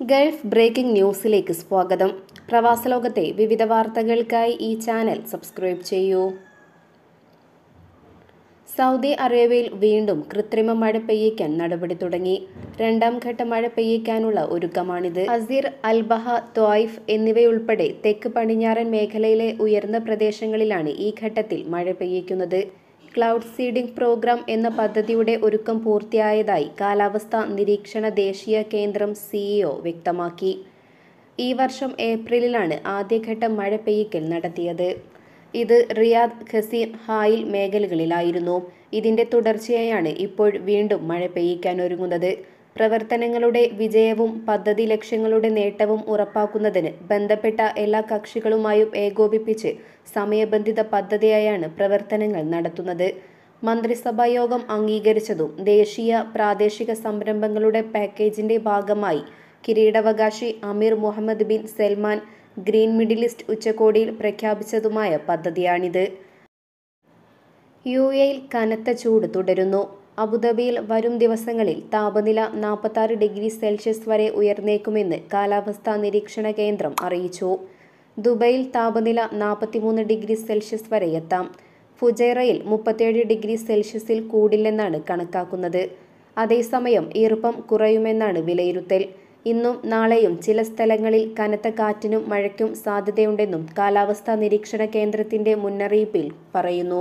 Gulf breaking ന്യൂസിലേക്ക് സ്വാഗതം പ്രവാസലോകത്തെ വിവിധ വാർത്തകൾക്കായി ഈ ചാനൽ സബ്സ്ക്രൈബ് ചെയ്യൂ സൗദി അറേബ്യയിൽ വീണ്ടും കൃത്രിമ മഴ പെയ്യിക്കാൻ നടപടി തുടങ്ങി രണ്ടാം ഘട്ട മഴ പെയ്യിക്കാനുള്ള ഒരുക്കമാണിത് അസീർ അൽബഹ ത്വായിഫ് എന്നിവയുൾപ്പെടെ തെക്ക് പടിഞ്ഞാറൻ മേഖലയിലെ ഉയർന്ന പ്രദേശങ്ങളിലാണ് ഈ ഘട്ടത്തിൽ മഴ പെയ്യിക്കുന്നത് ക്ലൗഡ് സീഡിംഗ് പ്രോഗ്രാം എന്ന പദ്ധതിയുടെ ഒരുക്കം പൂർത്തിയായതായി കാലാവസ്ഥാ നിരീക്ഷണ ദേശീയ കേന്ദ്രം സിഇഒ വ്യക്തമാക്കി ഈ വർഷം ഏപ്രിലിലാണ് ആദ്യഘട്ട മഴ പെയ്യിക്കൽ നടത്തിയത് ഇത് റിയാദ് ഖസീർ ഹായിൽ മേഖലകളിലായിരുന്നു ഇതിന്റെ തുടർച്ചയായാണ് ഇപ്പോൾ വീണ്ടും മഴ പെയ്യിക്കാൻ ഒരുങ്ങുന്നത് പ്രവർത്തനങ്ങളുടെ വിജയവും പദ്ധതി ലക്ഷ്യങ്ങളുടെ നേട്ടവും ഉറപ്പാക്കുന്നതിന് ബന്ധപ്പെട്ട എല്ലാ കക്ഷികളുമായും ഏകോപിപ്പിച്ച് സമയബന്ധിത പദ്ധതിയായാണ് പ്രവർത്തനങ്ങൾ നടത്തുന്നത് മന്ത്രിസഭാ യോഗം അംഗീകരിച്ചതും ദേശീയ പ്രാദേശിക സംരംഭങ്ങളുടെ പാക്കേജിന്റെ ഭാഗമായി കിരീടാവകാശി Amir Mohammed bin Salman Green Middle East ഉച്ചകോടിയിൽ പ്രഖ്യാപിച്ചതുമായ പദ്ധതിയാണിത് യു എയിൽ കനത്ത ചൂട് തുടരുന്നു അബുദാബിയിൽ വരും ദിവസങ്ങളിൽ താപനില നാൽപ്പത്താറ് ഡിഗ്രി സെൽഷ്യസ് വരെ ഉയർന്നേക്കുമെന്ന് കാലാവസ്ഥാ നിരീക്ഷണ കേന്ദ്രം അറിയിച്ചു ദുബൈയിൽ താപനില നാൽപ്പത്തിമൂന്ന് ഡിഗ്രി സെൽഷ്യസ് വരെ എത്താം ഫുജൈറയിൽ മുപ്പത്തേഴ് ഡിഗ്രി സെൽഷ്യസിൽ കൂടില്ലെന്നാണ് കണക്കാക്കുന്നത് അതേസമയം ഈർപ്പം കുറയുമെന്നാണ് വിലയിരുത്തൽ ഇന്നും നാളെയും ചില സ്ഥലങ്ങളിൽ കനത്ത കാറ്റിനും മഴയ്ക്കും സാധ്യതയുണ്ടെന്നും കാലാവസ്ഥാ നിരീക്ഷണ കേന്ദ്രത്തിന്റെ മുന്നറിയിപ്പിൽ പറയുന്നു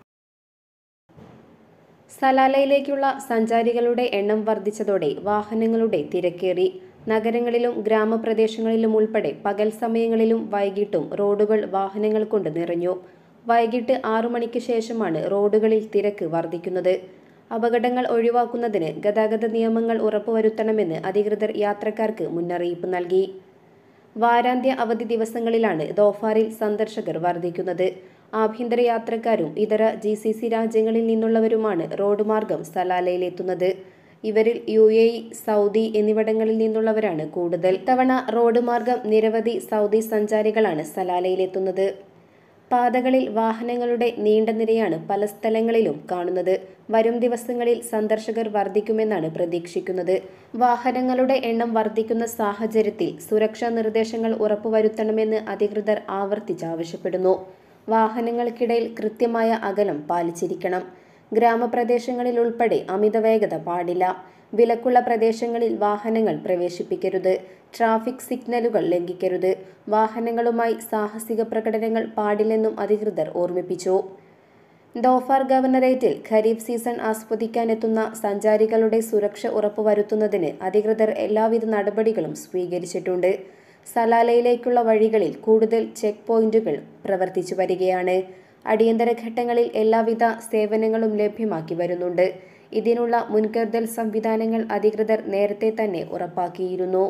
സലാലയിലേക്കുള്ള സഞ്ചാരികളുടെ എണ്ണം വർദ്ധിച്ചതോടെ വാഹനങ്ങളുടെ തിരക്കേറി നഗരങ്ങളിലും ഗ്രാമപ്രദേശങ്ങളിലും ഉൾപ്പെടെ പകൽ സമയങ്ങളിലും വൈകിട്ടും റോഡുകൾ വാഹനങ്ങൾ കൊണ്ട് നിറഞ്ഞു വൈകിട്ട് ആറു മണിക്ക് ശേഷമാണ് റോഡുകളിൽ തിരക്ക് വർദ്ധിക്കുന്നത് അപകടങ്ങൾ ഒഴിവാക്കുന്നതിന് ഗതാഗത നിയമങ്ങൾ ഉറപ്പുവരുത്തണമെന്ന് അധികൃതർ യാത്രക്കാർക്ക് മുന്നറിയിപ്പ് നൽകി വാരാന്ത്യ അവധി ദിവസങ്ങളിലാണ് ദോഫാറിൽ സന്ദർശകർ വർദ്ധിക്കുന്നത് ആഭ്യന്തര യാത്രക്കാരും ഇതര ജി സി സി രാജ്യങ്ങളിൽ നിന്നുള്ളവരുമാണ് റോഡ് മാർഗം സലാലയിലെത്തുന്നത് ഇവരിൽ യു എ ഇ സൗദി എന്നിവിടങ്ങളിൽ നിന്നുള്ളവരാണ് കൂടുതൽ തവണ റോഡ് മാർഗം നിരവധി സൗദി സഞ്ചാരികളാണ് സലാലയിലെത്തുന്നത് പാതകളിൽ വാഹനങ്ങളുടെ നീണ്ട നിരയാണ് പല സ്ഥലങ്ങളിലും കാണുന്നത് വരും ദിവസങ്ങളിൽ സന്ദർശകർ വർദ്ധിക്കുമെന്നാണ് പ്രതീക്ഷിക്കുന്നത് വാഹനങ്ങളുടെ എണ്ണം വർദ്ധിക്കുന്ന സാഹചര്യത്തിൽ സുരക്ഷാ നിർദ്ദേശങ്ങൾ ഉറപ്പുവരുത്തണമെന്ന് അധികൃതർ ആവർത്തിച്ചാവശ്യപ്പെടുന്നു വാഹനങ്ങൾക്കിടയിൽ കൃത്യമായ അകലം പാലിച്ചിരിക്കണം ഗ്രാമപ്രദേശങ്ങളിൽ ഉൾപ്പെടെ അമിത വേഗത പാടില്ല വിലക്കുള്ള പ്രദേശങ്ങളിൽ വാഹനങ്ങൾ പ്രവേശിപ്പിക്കരുത് ട്രാഫിക് സിഗ്നലുകൾ ലംഘിക്കരുത് വാഹനങ്ങളുമായി സാഹസിക പ്രകടനങ്ങൾ പാടില്ലെന്നും അധികൃതർ ഓർമ്മിപ്പിച്ചു ദോഫാർ ഗവർണറേറ്റിൽ ഖരീഫ് സീസൺ ആസ്വദിക്കാനെത്തുന്ന സഞ്ചാരികളുടെ സുരക്ഷ ഉറപ്പുവരുത്തുന്നതിന് അധികൃതർ എല്ലാവിധ നടപടികളും സ്വീകരിച്ചിട്ടുണ്ട് സലാലയിലേക്കുള്ള വഴികളിൽ കൂടുതൽ ചെക്ക് പോയിന്റുകൾ പ്രവർത്തിച്ചു വരികയാണ് അടിയന്തര ഘട്ടങ്ങളിൽ എല്ലാവിധ സേവനങ്ങളും ലഭ്യമാക്കി വരുന്നുണ്ട് ഇതിനുള്ള മുൻകരുതൽ സംവിധാനങ്ങൾ അധികൃതർ നേരത്തെ തന്നെ ഉറപ്പാക്കിയിരുന്നു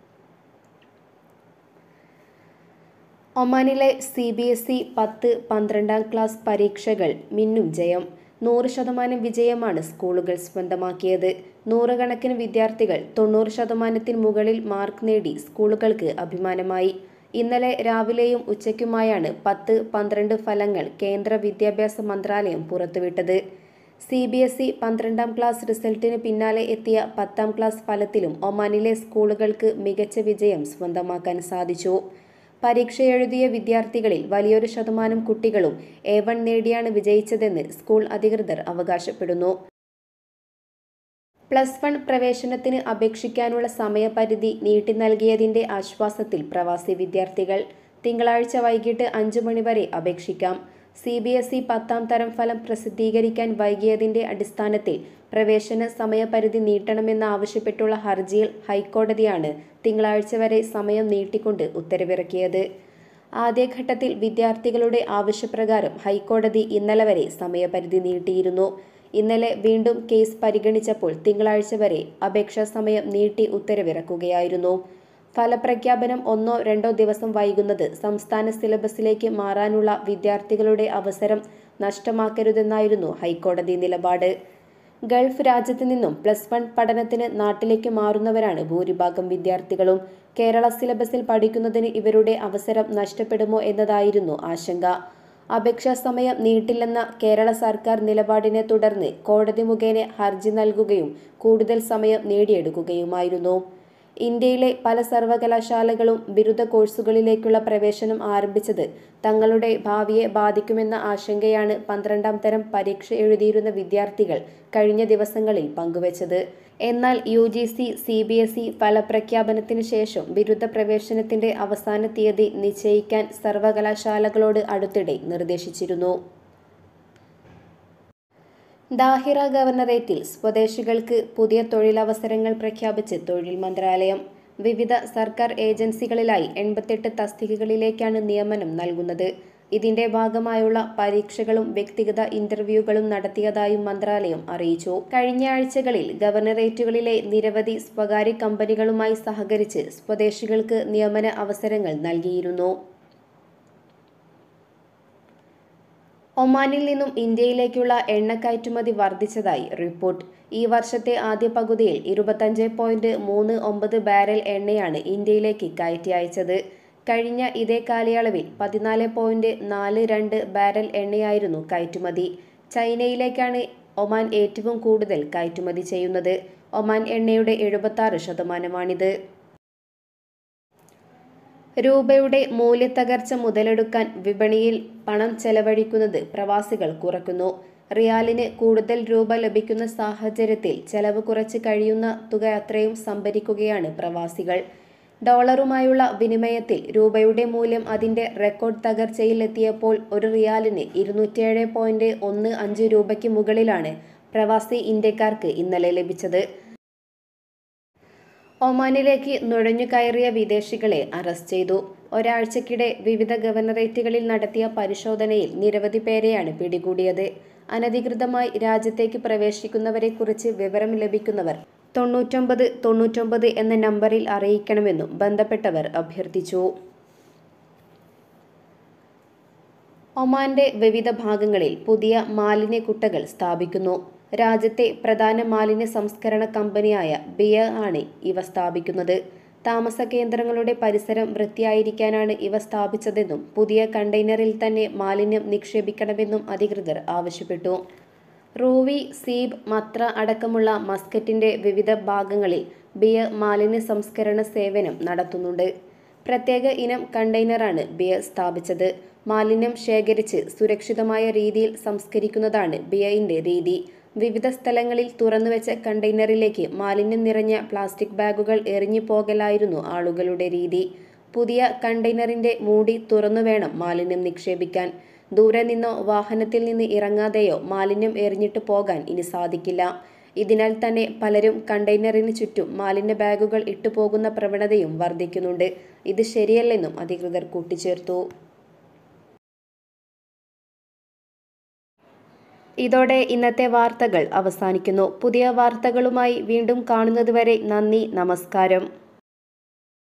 ഒമാനിലെ സി ബി എസ് ഇ പത്ത് പന്ത്രണ്ടാം ക്ലാസ് പരീക്ഷകൾ മിന്നും ജയം നൂറ് ശതമാനം വിജയമാണ് സ്കൂളുകൾ സ്വന്തമാക്കിയത് നൂറുകണക്കിന് വിദ്യാർത്ഥികൾ തൊണ്ണൂറ് ശതമാനത്തിന് മുകളിൽ മാർക്ക് നേടി സ്കൂളുകൾക്ക് അഭിമാനമായി ഇന്നലെ രാവിലെയും ഉച്ചയ്ക്കുമായാണ് പത്ത് പന്ത്രണ്ട് ഫലങ്ങൾ കേന്ദ്ര വിദ്യാഭ്യാസ മന്ത്രാലയം പുറത്തുവിട്ടത് സി ബി എസ് ഇ പന്ത്രണ്ടാം ക്ലാസ് റിസൾട്ടിന് പിന്നാലെ എത്തിയ പത്താം ക്ലാസ് ഫലത്തിലും ഒമാനിലെ സ്കൂളുകൾക്ക് മികച്ച വിജയം സ്വന്തമാക്കാൻ സാധിച്ചു പരീക്ഷ എഴുതിയ വിദ്യാർത്ഥികളിൽ വലിയൊരു ശതമാനം കുട്ടികളും എ വൺ നേടിയാണ് വിജയിച്ചതെന്ന് സ്കൂൾ അധികൃതർ അവകാശപ്പെടുന്നു പ്ലസ് വൺ പ്രവേശനത്തിന് അപേക്ഷിക്കാനുള്ള സമയപരിധി നീട്ടി നൽകിയതിന്റെ ആശ്വാസത്തിൽ പ്രവാസി വിദ്യാർത്ഥികൾ തിങ്കളാഴ്ച വൈകിട്ട് അഞ്ചു മണിവരെ അപേക്ഷിക്കാം സി ബി എസ് ഇ പത്താം തരം ഫലം പ്രസിദ്ധീകരിക്കാൻ വൈകിയതിന്റെ അടിസ്ഥാനത്തിൽ പ്രവേശന സമയപരിധി നീട്ടണമെന്നാവശ്യപ്പെട്ടുള്ള ഹർജിയിൽ ഹൈക്കോടതിയാണ് തിങ്കളാഴ്ച വരെ സമയം നീട്ടിക്കൊണ്ട് ഉത്തരവിറക്കിയത് ആദ്യഘട്ടത്തിൽ വിദ്യാർത്ഥികളുടെ ആവശ്യപ്രകാരം ഹൈക്കോടതി ഇന്നലെ വരെ സമയപരിധി നീട്ടിയിരുന്നു ഇന്നലെ വീണ്ടും കേസ് പരിഗണിച്ചപ്പോൾ തിങ്കളാഴ്ച വരെ അപേക്ഷാ സമയം നീട്ടി ഉത്തരവിറക്കുകയായിരുന്നു ഫലപ്രഖ്യാപനം ഒന്നോ രണ്ടോ ദിവസം വൈകുന്നത് സംസ്ഥാന സിലബസിലേക്ക് മാറാനുള്ള വിദ്യാർത്ഥികളുടെ അവസരം നഷ്ടമാക്കരുതെന്നായിരുന്നു ഹൈക്കോടതി നിലപാട് ഗൾഫ് രാജ്യത്ത് നിന്നും പ്ലസ് വൺ പഠനത്തിന് നാട്ടിലേക്ക് മാറുന്നവരാണ് ഭൂരിഭാഗം വിദ്യാർത്ഥികളും കേരള സിലബസിൽ പഠിക്കുന്നതിന് ഇവരുടെ അവസരം നഷ്ടപ്പെടുമോ എന്നതായിരുന്നു ആശങ്ക അപേക്ഷാ സമയം നീട്ടില്ലെന്ന കേരള സർക്കാർ നിലപാടിനെ തുടർന്ന് കോടതി മുഖേന ഹർജി നൽകുകയും കൂടുതൽ സമയം നേടിയെടുക്കുകയുമായിരുന്നു ഇന്ത്യയിലെ പല സർവകലാശാലകളും ബിരുദ കോഴ്സുകളിലേക്കുള്ള പ്രവേശനം ആരംഭിച്ചത് തങ്ങളുടെ ഭാവിയെ ബാധിക്കുമെന്ന ആശങ്കയാണ് പന്ത്രണ്ടാം തരം പരീക്ഷ എഴുതിയിരുന്ന വിദ്യാർത്ഥികൾ കഴിഞ്ഞ ദിവസങ്ങളിൽ പങ്കുവച്ചത് എന്നാൽ U G C C B S E ഫലപ്രഖ്യാപനത്തിന് ശേഷം ബിരുദ പ്രവേശനത്തിന്റെ അവസാന തീയതി നിശ്ചയിക്കാൻ സർവകലാശാലകളോട് അടുത്തിടെ നിർദ്ദേശിച്ചിരുന്നു ദാഹിറ ഗവർണറേറ്റിൽ സ്വദേശികൾക്ക് പുതിയ തൊഴിലവസരങ്ങൾ പ്രഖ്യാപിച്ച് തൊഴിൽ മന്ത്രാലയം വിവിധ സർക്കാർ ഏജൻസികളിലായി എൺപത്തെട്ട് തസ്തികകളിലേക്കാണ് നിയമനം നൽകുന്നത് ഇതിന്റെ ഭാഗമായുള്ള പരീക്ഷകളും വ്യക്തിഗത ഇന്റർവ്യൂകളും നടത്തിയതായും മന്ത്രാലയം അറിയിച്ചു കഴിഞ്ഞ ആഴ്ചകളിൽ ഗവർണറേറ്റുകളിലെ നിരവധി സ്വകാര്യ കമ്പനികളുമായി സഹകരിച്ച് സ്വദേശികൾക്ക് നിയമന അവസരങ്ങൾ നൽകിയിരുന്നു ഒമാനിൽ നിന്നും ഇന്ത്യയിലേക്കുള്ള എണ്ണ കയറ്റുമതി വർദ്ധിച്ചതായി റിപ്പോർട്ട് ഈ വർഷത്തെ ആദ്യ പകുതിയിൽ ഇരുപത്തഞ്ച് പോയിന്റ് മൂന്ന് ഒമ്പത് ബാരൽ എണ്ണയാണ് ഇന്ത്യയിലേക്ക് കയറ്റി അയച്ചത് കഴിഞ്ഞ ഇതേ കാലയളവിൽ പതിനാല് പോയിന്റ് നാല് രണ്ട് ബാരൽ എണ്ണയായിരുന്നു കയറ്റുമതി ചൈനയിലേക്കാണ് ഒമാൻ ഏറ്റവും കൂടുതൽ കയറ്റുമതി ചെയ്യുന്നത് ഒമാൻ എണ്ണയുടെ എഴുപത്തി ആറ് ശതമാനമാണിത് രൂപയുടെ മൂല്യത്തകർച്ച മുതലെടുക്കാൻ വിപണിയിൽ പണം ചെലവഴിക്കുന്നത് പ്രവാസികൾ കുറക്കുന്നു റിയാലിന് കൂടുതൽ രൂപ ലഭിക്കുന്ന സാഹചര്യത്തിൽ ചെലവ് കുറച്ച് കഴിയുന്ന തുക അത്രയും സംഭരിക്കുകയാണ് പ്രവാസികൾ ഡോളറുമായുള്ള വിനിമയത്തിൽ രൂപയുടെ മൂല്യം അതിന്റെ റെക്കോർഡ് തകർച്ചയിലെത്തിയപ്പോൾ ഒരു റിയാലിന് ഇരുന്നൂറ്റിയേഴ് പോയിന്റ് ഒന്ന് അഞ്ച് രൂപയ്ക്ക് മുകളിലാണ് പ്രവാസി ഇന്ത്യക്കാർക്ക് ഇന്നലെ ലഭിച്ചത് ഒമാനിലേക്ക് നുഴഞ്ഞു കയറിയ വിദേശികളെ അറസ്റ്റ് ചെയ്തു ഒരാഴ്ചക്കിടെ വിവിധ ഗവർണറേറ്റുകളിൽ നടത്തിയ പരിശോധനയിൽ നിരവധി പേരെയാണ് പിടികൂടിയത് അനധികൃതമായി രാജ്യത്തേക്ക് പ്രവേശിക്കുന്നവരെക്കുറിച്ച് വിവരം ലഭിക്കുന്നവർ തൊണ്ണൂറ്റൊമ്പത് തൊണ്ണൂറ്റൊമ്പത് എന്ന നമ്പറിൽ അറിയിക്കണമെന്നും ബന്ധപ്പെട്ടവർ അഭ്യർത്ഥിച്ചു ഒമാന്റെ വിവിധ ഭാഗങ്ങളിൽ പുതിയ മാലിന്യ കുട്ടകൾ സ്ഥാപിക്കുന്നു രാജ്യത്തെ പ്രധാന മാലിന്യ സംസ്കരണ കമ്പനിയായ ബിയർ ആണ് ഇവ സ്ഥാപിക്കുന്നത് താമസ കേന്ദ്രങ്ങളുടെ പരിസരം വൃത്തിയായിരിക്കാനാണ് ഇവ സ്ഥാപിച്ചതെന്നും പുതിയ കണ്ടെയ്നറിൽ തന്നെ മാലിന്യം നിക്ഷേപിക്കണമെന്നും അധികൃതർ ആവശ്യപ്പെട്ടു റൂവി സീബ് മത്ര അടക്കമുള്ള മസ്കറ്റിന്റെ വിവിധ ഭാഗങ്ങളിൽ ബിയർ മാലിന്യ സംസ്കരണ സേവനം നടത്തുന്നുണ്ട് പ്രത്യേക ഇനം കണ്ടെയ്നറാണ് ബിയർ സ്ഥാപിച്ചത് മാലിന്യം ശേഖരിച്ച് സുരക്ഷിതമായ രീതിയിൽ സംസ്കരിക്കുന്നതാണ് ബിയറിന്റെ രീതി വിവിധ സ്ഥലങ്ങളിൽ തുറന്നുവെച്ച കണ്ടെയ്നറിലേക്ക് മാലിന്യം നിറഞ്ഞ പ്ലാസ്റ്റിക് ബാഗുകൾ എറിഞ്ഞു പോകലായിരുന്നു ആളുകളുടെ രീതി പുതിയ കണ്ടെയ്നറിന്റെ മൂടി തുറന്നു വേണം മാലിന്യം നിക്ഷേപിക്കാൻ ദൂരെ നിന്നോ വാഹനത്തിൽ നിന്ന് ഇറങ്ങാതെയോ മാലിന്യം എറിഞ്ഞിട്ട് പോകാൻ ഇനി സാധിക്കില്ല ഇതിനാൽ തന്നെ പലരും കണ്ടെയ്നറിന് ചുറ്റും മാലിന്യ ബാഗുകൾ ഇട്ടുപോകുന്ന പ്രവണതയും വർദ്ധിക്കുന്നുണ്ട് ഇത് ശരിയല്ലെന്നും അധികൃതർ കൂട്ടിച്ചേർത്തു ഇതോടെ ഇന്നത്തെ വാർത്തകൾ അവസാനിക്കുന്നു പുതിയ വാർത്തകളുമായി വീണ്ടും കാണുന്നതുവരെ നന്ദി നമസ്കാരം